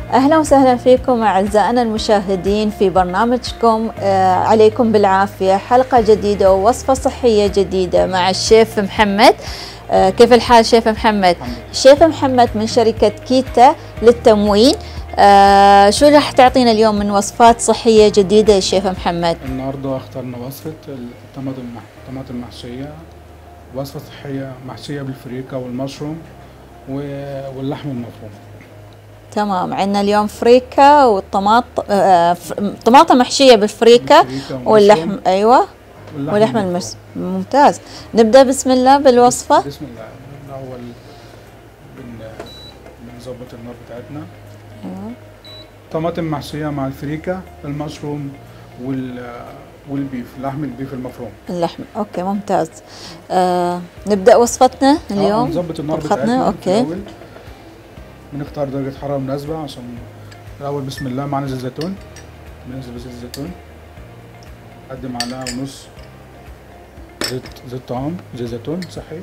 اهلا وسهلا فيكم اعزائنا المشاهدين في برنامجكم آه، عليكم بالعافيه حلقه جديده ووصفه صحيه جديده مع الشيف محمد آه، كيف الحال شيف محمد؟ شيف محمد من شركه كيتا للتموين آه، شو راح تعطينا اليوم من وصفات صحيه جديده يا شيف محمد؟ النهارده اخترنا وصفة الطماطم المح- الطماطم محشية وصفة صحية محشية بالفريكة والمشروم و- واللحم المفروم تمام عندنا اليوم فريكه والطماط آه، ف- طماطم محشيه بالفريكه بالفريكة واللحم ايوه ولحم المس ممتاز نبدا بسم الله بالوصفه بسم الله الأول بن- بنظبط النار بتاعتنا ايوه طماطم محشية مع الفريكة المشروم وال والبيف لحم البيف المفروم اللحم اوكي ممتاز آه نبدا وصفتنا آه، اليوم نظبط النار طبختنا بتاعتنا في اوكي الأول. بنختار درجة حرارة مناسبة عشان الأول بسم الله معانا زيت زيتون بننزل بزيت الزيتون قد معلقة ونص زيت زيت طعام زيت زيتون صحي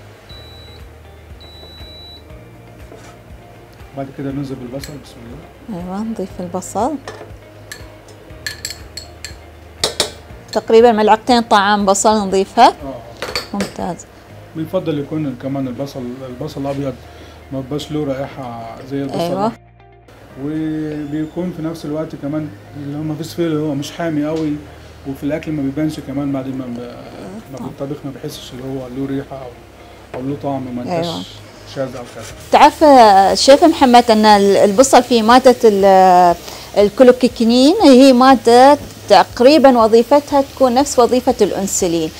بعد كده ننزل بالبصل بسم الله ايوه نضيف البصل تقريبا ملعقتين طعام بصل نضيفها اه ممتاز بيفضل يكون كمان البصل البصل الأبيض ما بيبقاش له رائحة زي البصل ايوه وبيكون في نفس الوقت كمان اللي هو ما فيش فيه اللي هو مش حامي قوي وفي الاكل ما بيبانش كمان بعد ما ب- ما بيطبخ ما بيحسش اللي هو له ريحه او او له طعم ما انتش أيوة. شاذ او كذا تعرف آه، شيف محمد ان ال- البصل فيه ماده ال- الكلوكيكينين هي ماده تقريبا وظيفتها تكون نفس وظيفه الانسولين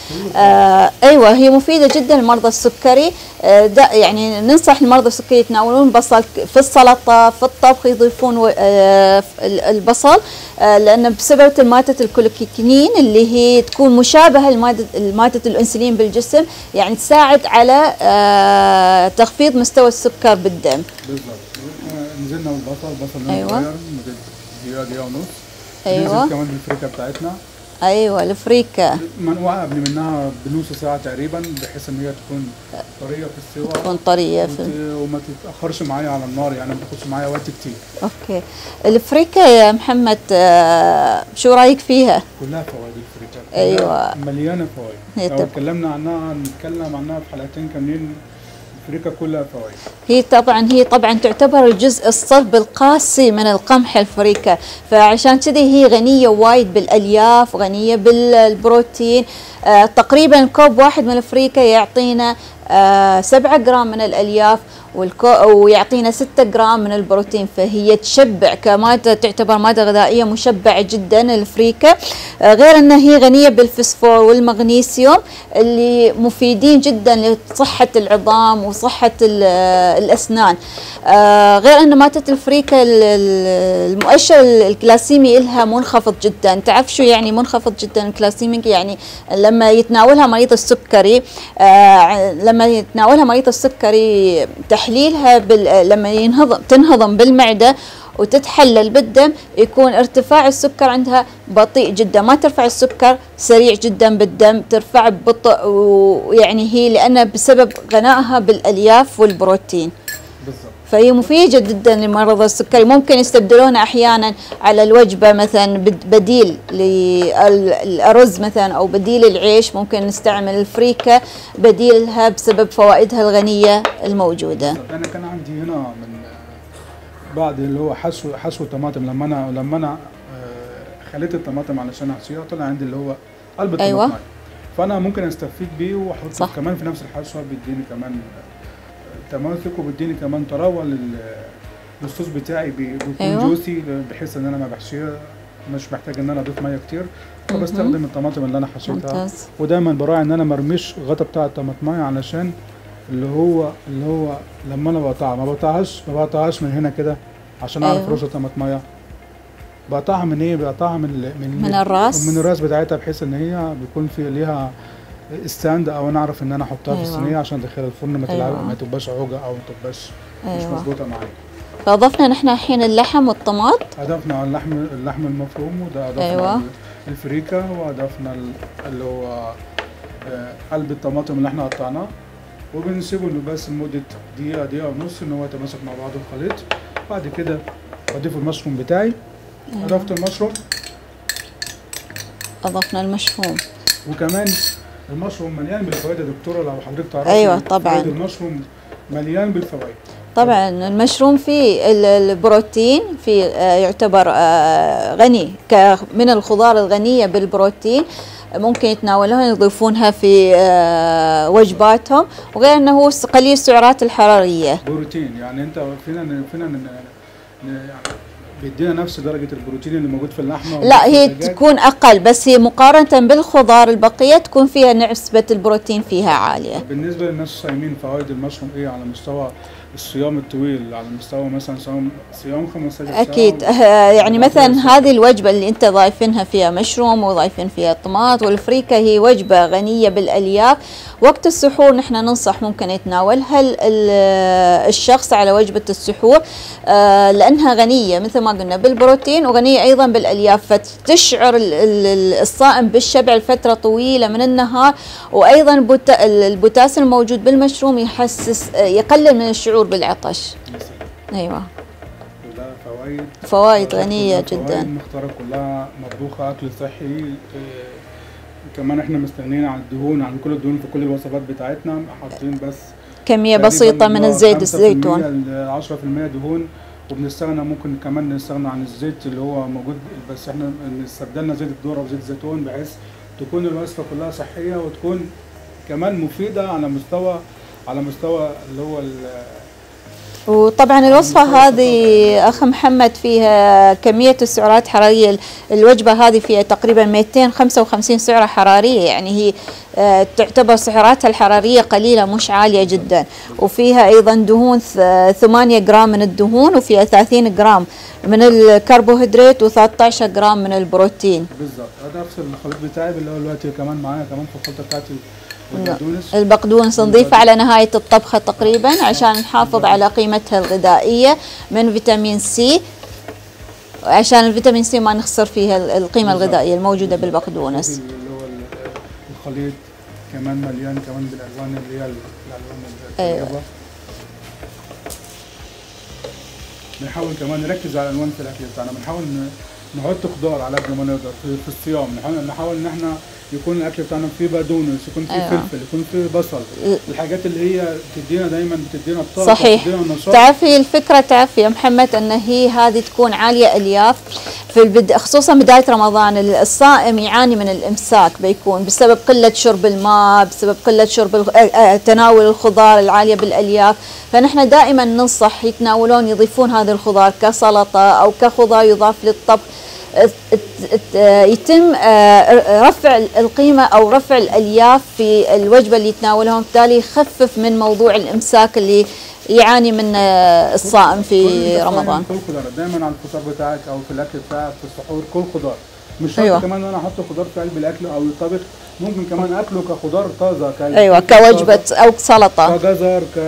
آه ايوه هي مفيده جدا لمرضى السكري آه دا يعني ننصح المرضى السكري يتناولون بصل ك- في السلطه في الطبخ يضيفون و- آه ال- البصل آه لان بسبب ماده الكلوكيكينين اللي هي تكون مشابهه لماده ماده الانسولين بالجسم يعني تساعد على آه تخفيض مستوى السكر بالدم بالظبط آه، نزلنا بالبصل البصل لونه أيوة. صغير مدة دقيقه دقيقه ونص ايوه ننزل كمان بالفريكه بتاعتنا ايوه الفريكه منقوعه قبل منها بنص ساعه تقريبا بحيث ان هي تكون طريه في السوا تكون طريه في وت- وما تتاخرش معايا على النار يعني ما تاخدش معايا وقت كتير اوكي الفريكه يا محمد آه شو رايك فيها كلها فوائد الفريكة أيوة. كلها مليانة هي فوائد لو طب- اتكلمنا عنها نتكلم عنها في حلقتين كاملين الفريكة كلها فوائد هي طبعا هي طبعا تعتبر الجزء الصلب القاسي من القمح الفريكة فعشان كذي هي غنية وايد بالألياف غنية بالبروتين آه تقريبا كوب واحد من الفريكة يعطينا آه سبعة جرام من الألياف والكو ويعطينا 6 جرام من البروتين فهي تشبع كمادة تعتبر مادة غذائية مشبعة جدا الفريكة آه، غير أنها هي غنية بالفسفور والمغنيسيوم اللي مفيدين جدا لصحة العظام وصحة ال- آه، الأسنان آه، غير أن مادة الفريكة ال- ال- المؤشر الجلاسيمي لها منخفض جدا تعرف شو يعني منخفض جدا الجلاسيميك يعني لما يتناولها مريض السكري آه، لما يتناولها مريض السكري تحليلها بال... لما ينهضم تنهضم بالمعده وتتحلل بالدم يكون ارتفاع السكر عندها بطيء جدا ما ترفع السكر سريع جدا بالدم ترفع ببطء ويعني هي لأنها بسبب غنائها بالألياف والبروتين بالظبط فهي مفيدة جدا لمرضى السكري ممكن يستبدلونها أحيانا على الوجبة مثلا بد- بديل للأرز مثلا أو بديل العيش ممكن نستعمل الفريكة بديلها بسبب فوائدها الغنية الموجودة بالظبط. أنا كان عندي هنا من بعد اللي هو حشو حشو طماطم لما أنا لما أنا آه، خليت الطماطم علشان أحشيها طلع عندي اللي هو قلب أيوة. الطماطم فأنا ممكن أستفيد بيه وأحطه صح. كمان في نفس الحشوة بيديني كمان آه، تماسك وبيديني كمان طراوة لل الصوص بتاعي بي- بيكون أيوة. جوسي بحيث ان انا ما بحشيها مش محتاج ان انا اضيف ميه كتير فبستخدم الطماطم اللي انا حشيتها ممتاز ودايما براعي ان انا مرميش غطا بتاع الطماطمايه علشان اللي هو اللي هو لما انا بقطعها ما بقطعهاش ما بقطعهاش من هنا كده عشان اعرف أيوة. رز الطماطمايه بقطعها من ايه بقطعها من ال- من من الراس؟ من الراس بتاعتها بحيث ان هي بيكون في ليها ستاند او انا اعرف ان انا احطها في أيوة. الصينيه عشان ادخلها الفرن ما تلعب أيوة. ما تبقاش عوجه او ما تبقاش مش أيوة مظبوطه معايا فأضفنا نحن الحين اللحم والطماط اضفنا على اللحم اللحم المفروم وده اضفنا أيوة. ال- الفريكه واضفنا ال- اللي هو آه، قلب الطماطم اللي احنا قطعناه وبنسيبه انه بس لمده دقيقه دقيقه ونص ان هو يتماسك مع بعضه الخليط بعد كده واضيف المشروم بتاعي اضفت المشروم اضفنا المشروم وكمان المشروم مليان بالفوائد يا دكتوره لو حضرتك تعرفي أيوة طبعاً. فوائد المشروم مليان بالفوائد طبعا المشروم فيه ال- البروتين في آه، يعتبر آه، غني ك- من الخضار الغنية بالبروتين ممكن يتناولونها يضيفونها في آه، وجباتهم وغير انه هو س- قليل السعرات الحرارية بروتين يعني انت فينا فينا ن- ن- يعني بيدينا نفس درجه البروتين اللي موجود في اللحمه لا ونفس هي الدجاج. تكون اقل بس هي مقارنة بالخضار البقية تكون فيها نسبة البروتين فيها عالية بالنسبه للناس الصايمين فوائد المشروم ايه على مستوى الصيام الطويل على مستوى مثلا صيام صيام 15 ساعه اكيد و- آه، يعني ولا مثلا خمسة. هذه الوجبه اللي انت ضايفينها فيها مشروم وضايفين فيها طماط والفريكه هي وجبه غنيه بالالياف وقت السحور نحن ننصح ممكن يتناولها ال- ال- الشخص على وجبه السحور آه، لانها غنيه مثل ما قلنا بالبروتين وغنيه ايضا بالالياف فتشعر ال- ال- الصائم بالشبع لفتره طويله من النهار وايضا البوتا- البوتاسيوم الموجود بالمشروم يحسس آه، يقلل من الشعور بالعطش ايوه كلها فوائد فوائد غنية كلها جدا فوائد مختارة كلها مطبوخة أكل صحي آه، كمان احنا مستغنيين عن الدهون عن كل الدهون في كل الوصفات بتاعتنا حاطين بس كمية تقريباً بسيطة من آه، الزيت 5% الزيتون ل 10% دهون وبنستغنى ممكن كمان نستغنى عن الزيت اللي هو موجود بس احنا استبدلنا زيت الذرة بزيت الزيتون بحيث تكون الوصفة كلها صحية وتكون كمان مفيدة على مستوى على مستوى اللي هو ال- وطبعا الوصفة هذه أخ محمد فيها كمية السعرات الحرارية الوجبة هذه فيها تقريبا 255 سعرة حرارية يعني هي آه، تعتبر سعراتها الحرارية قليلة مش عالية جدا وفيها أيضا دهون ث- 8 جرام من الدهون وفيها 30 جرام من الكربوهيدرات و13 جرام من البروتين بالظبط هذا نفس الخليط بتاعي اللي هو دلوقتي كمان معايا كمان في الخلطة بتاعتي البقدونس البقدونس نضيفه على نهاية الطبخة تقريبا عشان نحافظ على قيمتها الغذائية من فيتامين سي عشان الفيتامين سي ما نخسر فيها ال- القيمة بالظبط. الغذائية الموجودة بالبقدونس اللي هو ال- الخليط كمان مليان كمان بالالوان اللي هي ال- الالوان أيوة. الطيبه بنحاول كمان نركز على الالوان في الاكل بتاعنا بنحاول ن- نحط خضار على قد ما نقدر في, في الصيام نحاول نحاول ان احنا يكون الاكل بتاعنا فيه بقدونس يكون فيه أيوة. فلفل يكون فيه بصل الحاجات اللي هي بتدينا دايما بتدينا الطاقه صحيح بتدينا النشاط تعرفي الفكرة تعرفي يا محمد أن هي هذه تكون عالية ألياف في البد... خصوصا بداية رمضان الصائم يعاني من الإمساك بيكون بسبب قلة شرب الماء بسبب قلة شرب الخ- آه، آه، تناول الخضار العالية بالألياف فنحن دائما ننصح يتناولون يضيفون هذه الخضار كسلطة أو كخضار يضاف للطبخ ات- ات- يتم آه، رفع القيمة أو رفع الألياف في الوجبة اللي يتناولها بالتالي يخفف من موضوع الإمساك اللي يعاني من آه، الصائم في كل رمضان كل خضار دايما على الفطار بتاعك او في الاكل بتاعك في السحور كل خضار مش شرط أيوة. أيوة. كمان ان انا احط خضار في قلب الاكل او الطبخ ممكن كمان اكله كخضار طازه ك- أيوة كوجبة أو سلطة كجزر ك...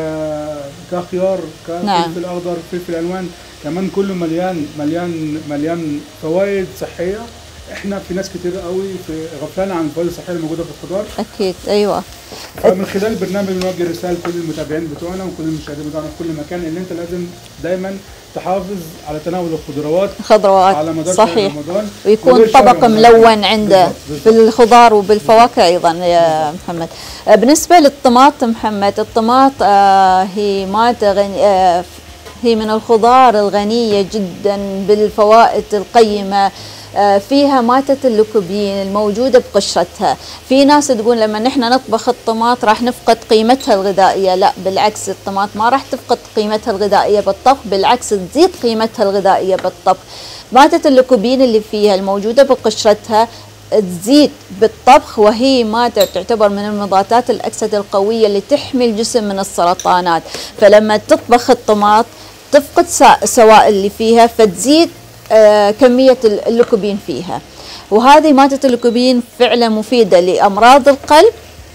كخيار نعم. كفلفل اخضر فلفل الوان كمان كله مليان مليان مليان فوائد صحيه احنا في ناس كتير قوي في غفلانه عن الفوائد الصحيه اللي موجوده في الخضار أكيد أيوة فمن خلال البرنامج بنوجه رساله لكل المتابعين بتوعنا وكل المشاهدين بتوعنا في كل مكان ان انت لازم دايما تحافظ تناول الخضروات على خضروات مدار شهر صحيح رمضان ويكون وغير شهر طبق رمضان. ملون عنده بالضبط، في بالضبط. الخضار وبالفواكه ايضا يا محمد آه، بالنسبه للطماط محمد الطماط آه، هي ماده غني آه، هي من الخضار الغنيه جدا بالفوائد القيمه آه، فيها مادة اللوكوبين الموجودة بقشرتها في ناس تقول لما نحن نطبخ الطماط راح نفقد قيمتها الغذائية لا بالعكس الطماط ما راح تفقد قيمتها الغذائية بالطبخ بالعكس تزيد قيمتها الغذائية بالطبخ مادة اللوكوبين اللي فيها الموجودة بقشرتها تزيد بالطبخ وهي مادة تعتبر من المضادات الأكسدة القوية اللي تحمي الجسم من السرطانات فلما تطبخ الطماط تفقد سا- السوائل اللي فيها فتزيد آه، كمية ال- اللوكوبين فيها وهذه مادة اللوكوبين فعلا مفيدة لأمراض القلب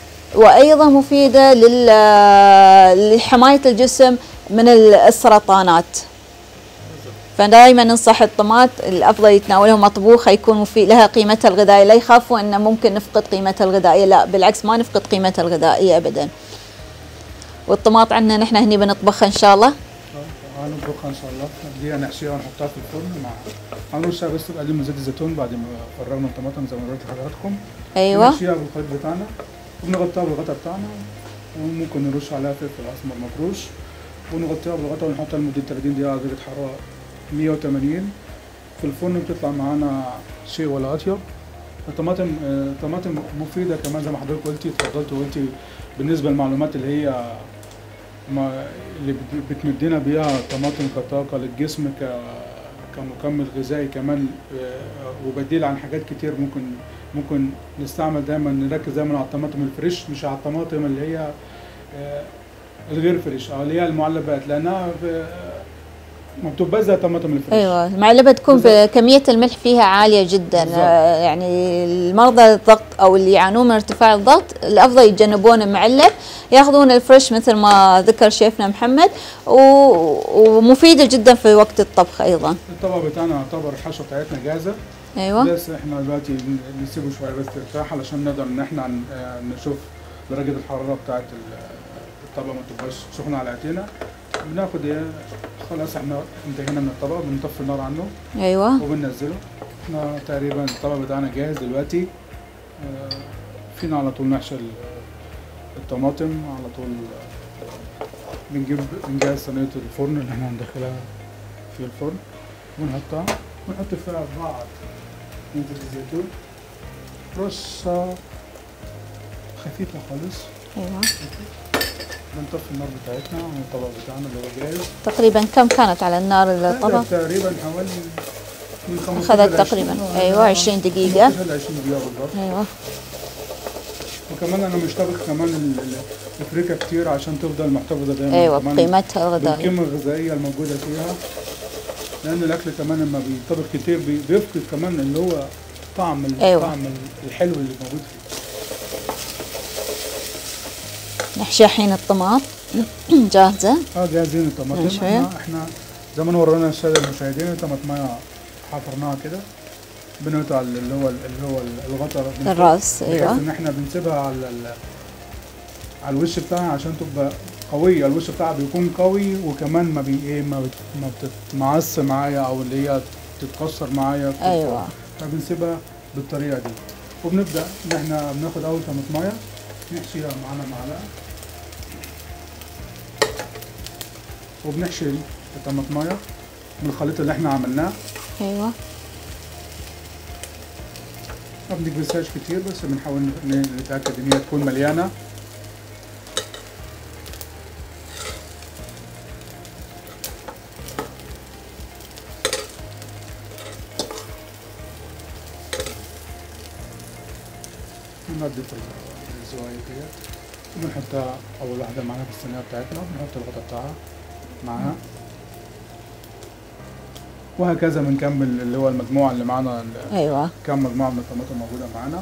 وأيضا مفيدة لل- لحماية الجسم من ال- السرطانات فدائما ننصح الطماط الافضل يتناولها مطبوخه يكون في لها قيمتها الغذائيه لا يخافوا ان ممكن نفقد قيمتها الغذائيه لا بالعكس ما نفقد قيمتها الغذائيه ابدا والطماط عندنا نحن هني بنطبخها ان شاء الله هنطبخها ان شاء الله دي هنحشيها ونحطها في الفرن مع هنرشها بس تقلل من زيت الزيتون بعد ما فرغنا الطماطم زي ما قلت لحضراتكم ايوه نحشيها بالخليط بتاعنا وبنغطيها بالغطا بتاعنا وممكن نرش عليها فلفل اسمر مفروش ونغطيها بالغطا ونحطها لمدة 30 دقيقة على درجة حرارة 180 في الفرن بتطلع معانا شيء ولا أطيب الطماطم آه، طماطم مفيدة كمان زي ما حضرتك قلتي اتفضلت وقلتي بالنسبة للمعلومات اللي هي ما اللي بت- بتمدنا بيها الطماطم كطاقة للجسم ك كمكمل غذائي كمان آه، وبديل عن حاجات كتير ممكن ممكن نستعمل دايما نركز دايما على الطماطم الفريش مش على الطماطم اللي هي آه، الغير فريش او اللي هي المعلبات لانها ب- ما بتبقاش زي الطماطم الفريش ايوه المعلبه تكون بالضبط. بكميه الملح فيها عاليه جدا بالضبط. آه، يعني المرضى الضغط او اللي يعانون من ارتفاع الضغط الافضل يتجنبون المعلب ياخذون الفريش مثل ما ذكر شيفنا محمد و- ومفيده جدا في وقت الطبخ ايضا الطبق بتاعنا يعتبر الحشوه بتاعتنا جاهزه ايوه بس احنا دلوقتي ن- نسيبه شويه بس يرتاح علشان نقدر ان احنا ن- آه، نشوف درجه الحراره بتاعت ال- الطبق ما تبقاش سخنه على ايدينا بناخد ايه خلاص احنا انتهينا من الطبق بنطفي النار عنه ايوه وبننزله احنا تقريبا الطبق بتاعنا جاهز دلوقتي آه، فينا على طول نحشي ال- الطماطم على طول آه، بنجيب بنجهز صينية الفرن اللي احنا هندخلها في الفرن ونحطها ونحط فيها بعض من زيت الزيتون رشة خفيفة خالص ايوه بنطفي النار بتاعتنا على الطبق بتاعنا اللي هو جاهز تقريبا كم كانت على النار الطبق هذا تقريبا حوالي من 15 أخذت ل 20 تقريباً، آه، أيوة، 20 دقيقة. 15 ل 20 دقيقة بالظبط ايوه وكمان انا مش طابخ كمان ال- ال- الفريكه كتير عشان تفضل محتفظه دايما ايوه كمان بقيمتها الغذائيه بالقيمه الغذائيه الموجوده فيها لان الاكل كمان لما بيطبخ كتير بي- بيفقد كمان اللي هو طعم ال- أيوة. طعم ال- الحلو اللي موجود فيه نحشي الحين الطماط جاهزه اه جاهزين الطماطم ماشي. احنا احنا زي ما ورانا الساده المشاهدين الطماطمايه حفرناها كده بنقطع اللي هو اللي هو الغطا من فوق. الراس بحيث ايوه ان احنا بنسيبها على ال- على الوش بتاعها عشان تبقى قوية الوش بتاعها بيكون قوي وكمان ما بي ايه ما بت- ما بتتمعص معايا او اللي هي تتكسر معايا في ايوه الفرن. فبنسيبها بالطريقة دي وبنبدأ ان احنا بناخد اول طماطمايه نحشيها معانا معلقة وبنحشي الطماطمايه من الخليط اللي احنا عملناه ايوه ما بنكبسهاش كتير بس بنحاول ن- نتأكد ان هي تكون مليانة بنضيف ال- الزوايا ديت وبنحطها أول واحدة معانا في الصينية بتاعتنا وبنحط الغطا بتاعها معاها وهكذا بنكمل اللي هو المجموعة اللي معانا ال- ايوه كم مجموعة من الطماطم موجودة معانا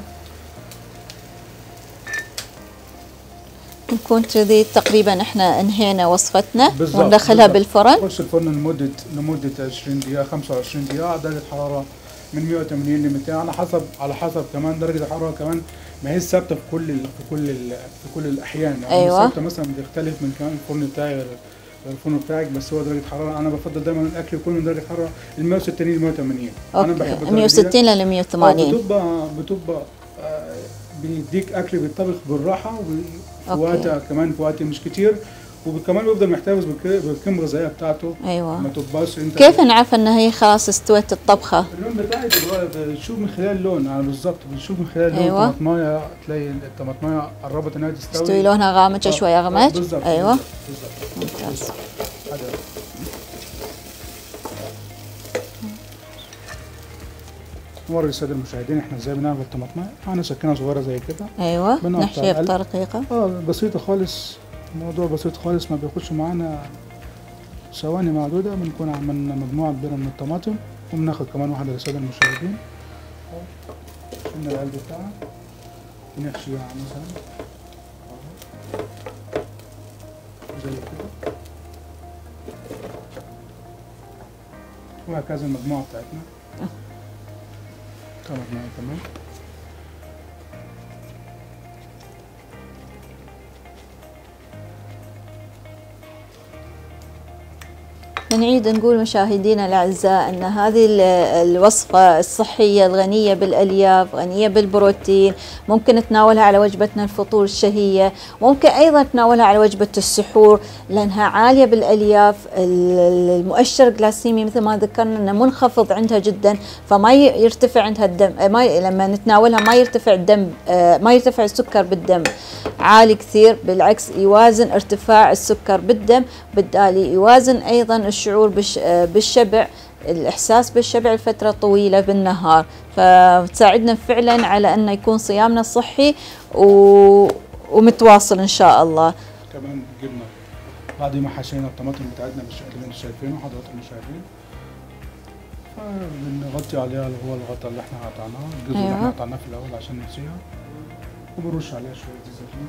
نكون كذي تقريبا احنا انهينا وصفتنا بالضبط، وندخلها بالضبط. بالفرن نخش الفرن لمدة لمدة 20 دقيقة 25 دقيقة على درجة حرارة من 180 ل 200 على حسب على حسب كمان درجة الحرارة كمان ما هي ثابتة في كل ال في كل ال في كل الأحيان يعني أيوة. ثابتة مثلا بتختلف من كمان الفرن بتاعي غير غير الفرن بتاعك بس هو درجة حرارة أنا بفضل دايما الأكل يكون من درجة حرارة ال 160 ل 180 أنا بحب اوكي الدرجة 160 دي. ل آه، 180 بتبقى بتبقى آه، بيديك اكل بيتطبخ بالراحه وفي أوكي. وقت كمان في وقت مش كتير وكمان بيفضل محتفظ بالك- بالقيمه الغذائيه بتاعته ما ايوه تبقاش انت كيف نعرف ان هي خلاص استوت الطبخه اللون بتاعي دلوقتي بتشوف من خلال اللون يعني بالظبط بتشوف من خلال اللون أيوة. الطماطمايه تلاقي الطماطمايه قربت انها تستوي تستوي لونها غامج آه، شوي آه، اغمج بالظبط ايوه بالظبط ممتاز هذا نوري الساده المشاهدين احنا ازاي بنعمل الطماطمايه معانا سكينه صغيره زي كده ايوه بنقطع نحشيها القلب. بطريقه اه بسيطة خالص الموضوع بسيط خالص ما بياخدش معانا ثواني معدودة بنكون عملنا مجموعة كبيرة من الطماطم وبناخد كمان واحدة للسادة المشاهدين شلنا القلب بتاعها ونحشيها مثلا أهو. زي كده وهكذا المجموعة بتاعتنا طماطماية كمان نعيد نقول مشاهدينا الاعزاء ان هذه ال- الوصفه الصحيه الغنيه بالالياف غنيه بالبروتين ممكن نتناولها على وجبتنا الفطور الشهيه ممكن ايضا نتناولها على وجبه السحور لانها عاليه بالالياف ال- المؤشر الجلاسيمي مثل ما ذكرنا انه منخفض عندها جدا فما ي- يرتفع عندها الدم آه، ما ي- لما نتناولها ما يرتفع الدم آه، ما يرتفع السكر بالدم عالي كثير بالعكس يوازن ارتفاع السكر بالدم بالتالي يوازن ايضا الشعور بالش- آه، بالشبع الاحساس بالشبع لفتره طويله بالنهار فتساعدنا فعلا على انه يكون صيامنا صحي و... ومتواصل ان شاء الله كمان جبنا بعد ما حشينا الطماطم بتاعتنا بالشكل اللي انتم شايفينه حضراتكم شايفين فبنغطي عليها اللي هو الغطا اللي احنا قطعناه الجزء اللي احنا أيوة. قطعناه في الاول عشان نسيها وبنرش عليها شويه زيت زيتون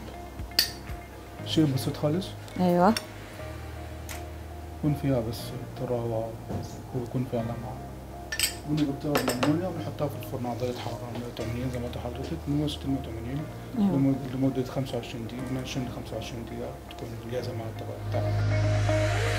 شيء بسيط خالص ايوه يكون فيها بس طراوة ويكون فيها لمعة ونغطيها بالألمونيا ونحطها في الفرن على درجة حرارة 180 زي ما قلت لحضرتك من 160 180 أيوة. لمدة لمدة 25 دقيقة من 20 ل 25 دقيقة تكون جاهزة مع الطبق بتاعنا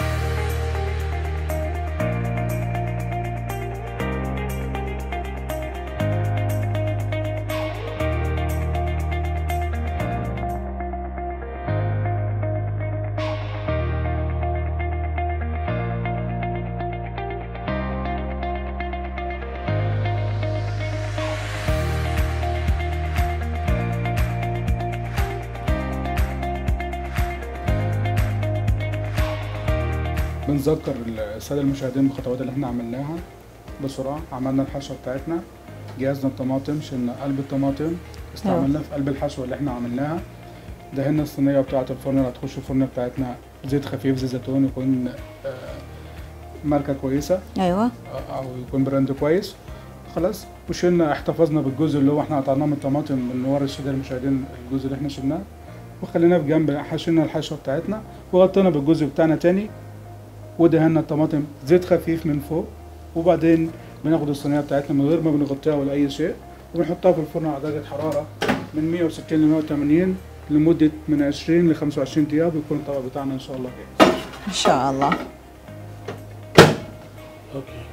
بنذكر السادة المشاهدين بالخطوات اللي احنا عملناها بسرعة عملنا الحشوة بتاعتنا جهزنا الطماطم شلنا قلب الطماطم استعملناه في قلب الحشوة اللي احنا عملناها دهنا الصينية بتاعة الفرن اللي هتخش الفرن بتاعتنا زيت خفيف زيت زيتون يكون آه، ماركة كويسة ايوه او يكون براند كويس خلاص وشلنا احتفظنا بالجزء اللي هو احنا قطعناه من الطماطم من ورا السادة المشاهدين الجزء اللي احنا شلناه وخليناه في جنب حشينا الحشوه بتاعتنا وغطينا بالجزء بتاعنا تاني ودهنا الطماطم زيت خفيف من فوق وبعدين بناخد الصينيه بتاعتنا من غير ما بنغطيها ولا اي شيء وبنحطها في الفرن على درجه حراره من 160 ل 180 لمده من 20 ل 25 دقيقه بيكون الطبق بتاعنا ان شاء الله جاهز ان شاء الله اوكي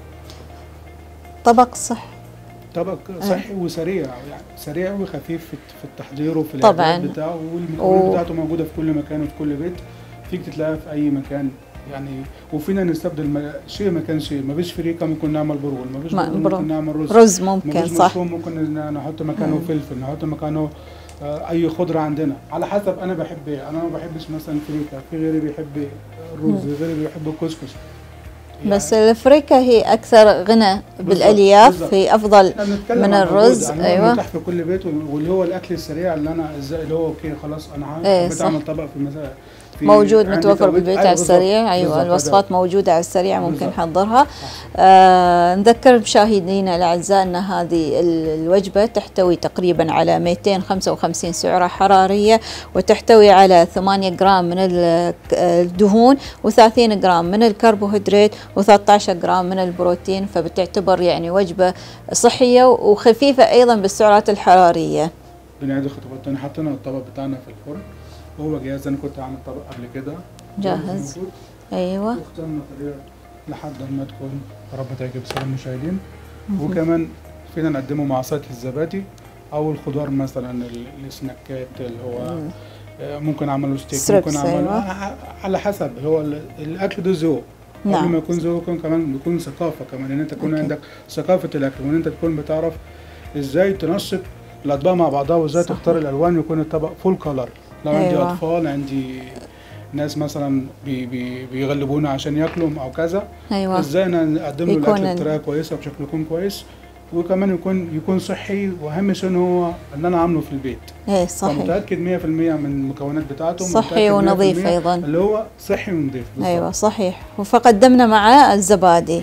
طبق صح طبق صحي وسريع يعني سريع وخفيف في في التحضير وفي طبعاً. الاعداد بتاعه والمكونات و- بتاعته موجوده في كل مكان وفي كل بيت فيك تلاقيها في اي مكان يعني وفينا نستبدل م- شيء مكان شيء ما فيش فريكه ممكن نعمل برغل ما فيش ما- برغل برغل. ممكن نعمل رز رز ما ممكن فيش صح مشروم ممكن ن- نحط مكانه مم. فلفل نحط مكانه آه، اي خضره عندنا على حسب انا بحب ايه انا ما بحبش مثلا فريكه في غيري بيحب الرز غيري بيحب الكسكس بس الفريكة هي أكثر غنى بالألياف بالضبط. هي أفضل احنا بنتكلم من عن الرز، موجود، عن أيوة. أيوة. متاح في كل بيت واللي هو الاكل السريع اللي انا ازاي اللي هو اوكي خلاص انا عارف إيه، حبيت صح. اعمل طبق في مثلا في موجود عندي متوفر توقيت- بالبيت أيوة على بالضبط، السريع أيوة بالضبط، الوصفات هذا. موجودة على السريع ممكن بالضبط. نحضرها آه نذكر مشاهدينا الأعزاء أن هذه ال- الوجبة تحتوي تقريبا على 255 سعرة حرارية وتحتوي على 8 جرام من ال- الدهون و30 جرام من الكربوهيدرات و13 جرام من البروتين فبتعتبر يعني وجبة صحية وخفيفة أيضا بالسعرات الحرارية بنعيد الخطوات تاني حطينا الطبق بتاعنا في الفرن وهو جاهز انا كنت عامل طبق قبل كده جاهز. موجود. أيوة واخترنا طريقه لحد ما تكون يا رب تعجب الساده المشاهدين وكمان فينا نقدمه مع سلطه الزبادي او الخضار مثلا ال- السناكات اللي هو مم. آه، ممكن اعمله ستيك ستريبس، ممكن اعمله أيوة. آه، على حسب هو ال- الاكل ده ذوق قبل نعم. ما يكون ذوق يكون كمان بيكون ثقافه كمان ان انت تكون أوكي. عندك ثقافه الاكل وان انت تكون بتعرف ازاي تنسق الاطباق مع بعضها وازاي صحيح. تختار الالوان ويكون الطبق فول كولر لو عندي أيوة. اطفال عندي ناس مثلا بي بي بيغلبونا عشان ياكلوا او كذا أيوة ازاي انا اقدم له يكون الاكل ال- بطريقه كويسه بشكل يكون كويس وكمان يكون يكون صحي واهم شيء ان هو ان انا عامله في البيت ايه صحيح فمتاكد 100% من المكونات بتاعته صحي متأكد 100% ونظيف أيضا. اللي هو صحي ونظيف بالظبط. ايوه صحيح فقدمنا معاه الزبادي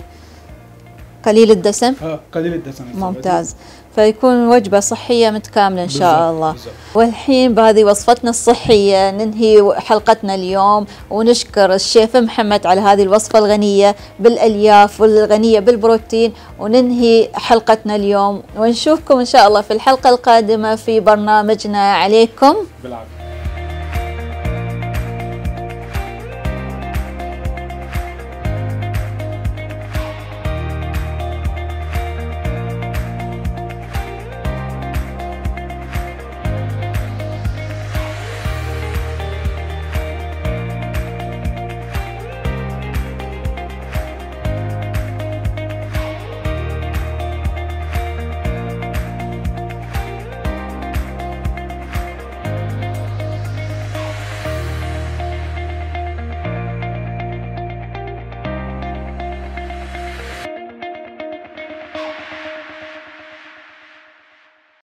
قليل الدسم اه قليل الدسم الزبادي. ممتاز فيكون وجبة صحية متكاملة إن شاء بالظبط، الله بالظبط. والحين بهذه وصفتنا الصحية ننهي حلقتنا اليوم ونشكر الشيف محمد على هذه الوصفة الغنية بالألياف والغنية بالبروتين وننهي حلقتنا اليوم ونشوفكم إن شاء الله في الحلقة القادمة في برنامجنا عليكم بالعافيه